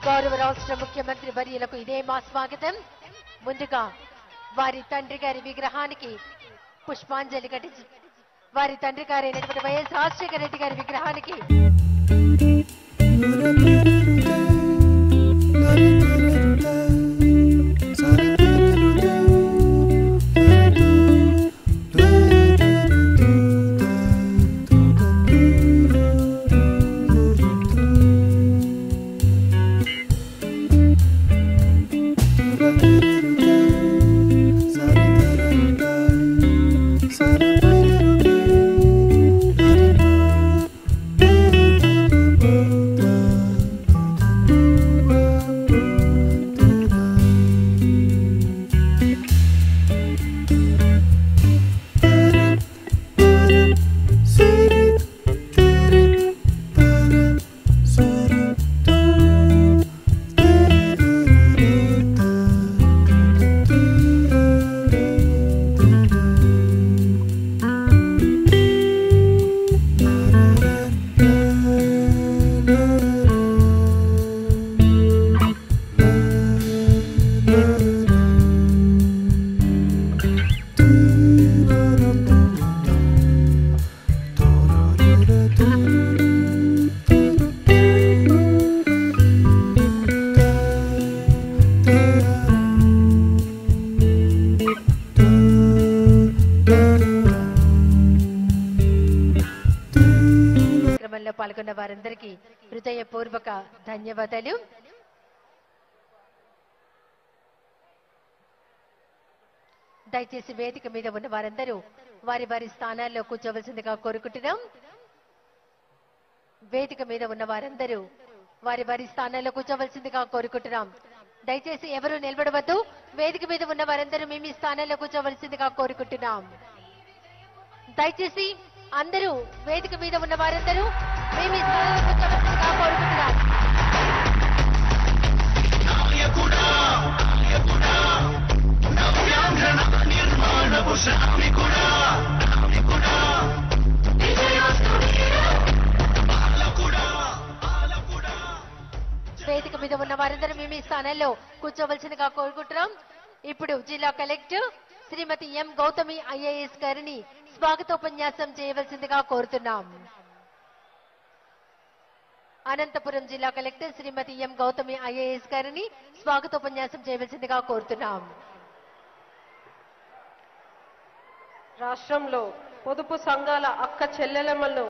గౌరవ రాష్ట్ర ముఖ్యమంత్రి వర్యులకు ఇదే మా స్వాగతం ముందుగా వారి తండ్రి గారి విగ్రహానికి పుష్పాంజలి ఘటించి వారి తండ్రి గారైనటువంటి వైఎస్ రాజశేఖర రెడ్డి గారి విగ్రహానికి కార్యక్రమంలో పాల్గొన్న వారందరికీ హృదయపూర్వక ధన్యవాదాలు దయచేసి వేదిక మీద ఉన్న వారందరూ వారి వారి స్థానాల్లో కూర్చోవలసిందిగా కోరుకుంటున్నాం వేదిక మీద ఉన్న వారందరూ వారి వారి స్థానాల్లో కూర్చోవలసిందిగా కోరుకుంటున్నాం దయచేసి ఎవరు నిలబడవద్దు వేదిక మీద ఉన్న వారందరూ మేము ఈ స్థానాల్లో కూర్చోవలసిందిగా కోరుకుంటున్నాం దయచేసి అందరూ వేదిక మీద ఉన్న వారందరూ మేము ఈ స్థానాల్లో కూర్చోవలసిందిగా కోరుకుంటున్నాం వేదిక మీద ఉన్న వారందరూ మేము ఈ స్థానాల్లో కూర్చోవలసిందిగా కోరుకుంటున్నాం ఇప్పుడు జిల్లా collector Shrimati M Gautami IAS గారిని స్వాగతోపన్యాసం చేయవలసిందిగా కోరుతున్నాం అనంతపురం జిల్లా collector Shrimati M Gautami IAS గారిని స్వాగతోపన్యాసం చేయవలసిందిగా కోరుతున్నాం రాష్ట్రంలో పొదుపు సంఘాల అక్క చెల్లెలమ్మలను